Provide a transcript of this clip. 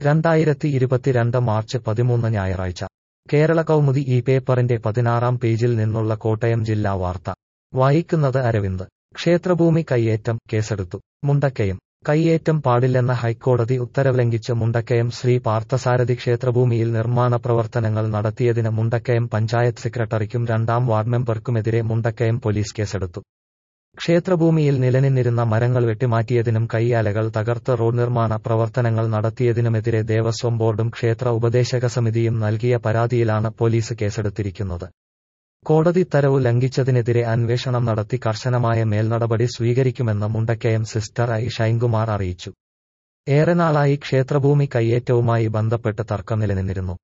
രണ്ടായിരത്തി ഇരുപത്തിരണ്ട് മാർച്ച് പതിമൂന്ന് ഞായറാഴ്ച കേരള കൗമുദി ഈ പേപ്പറിന്റെ പതിനാറാം പേജിൽ നിന്നുള്ള കോട്ടയം ജില്ലാ വാർത്ത വായിക്കുന്നത് അരവിന്ദ് ക്ഷേത്രഭൂമി കയ്യേറ്റം കേസെടുത്തു മുണ്ടക്കയം കയ്യേറ്റം പാടില്ലെന്ന ഹൈക്കോടതി ഉത്തരവ് ലംഘിച്ച് മുണ്ടക്കയം ശ്രീ പാർത്ഥസാരഥി ക്ഷേത്രഭൂമിയിൽ നിർമ്മാണ പ്രവർത്തനങ്ങൾ നടത്തിയതിന് മുണ്ടക്കയം പഞ്ചായത്ത് സെക്രട്ടറിക്കും രണ്ടാം വാർഡ് മെമ്പർക്കുമെതിരെ മുണ്ടക്കയം പോലീസ് കേസെടുത്തു ക്ഷേത്രഭൂമിയിൽ നിലനിന്നിരുന്ന മരങ്ങൾ വെട്ടിമാറ്റിയതിനും കയ്യാലകൾ തകർത്ത് റോഡ് നിർമ്മാണ പ്രവർത്തനങ്ങൾ നടത്തിയതിനുമെതിരെ ദേവസ്വം ബോർഡും ക്ഷേത്ര ഉപദേശക സമിതിയും നൽകിയ പരാതിയിലാണ് പോലീസ് കേസെടുത്തിരിക്കുന്നത് കോടതി ഉത്തരവ് ലംഘിച്ചതിനെതിരെ അന്വേഷണം നടത്തി കർശനമായ മേൽനടപടി സ്വീകരിക്കുമെന്ന് മുണ്ടക്കയം സിസ്റ്റർ ഐ ഷൈൻകുമാർ അറിയിച്ചു ഏറെ നാളായി ക്ഷേത്രഭൂമി കയ്യേറ്റവുമായി ബന്ധപ്പെട്ട് തർക്കം നിലനിന്നിരുന്നു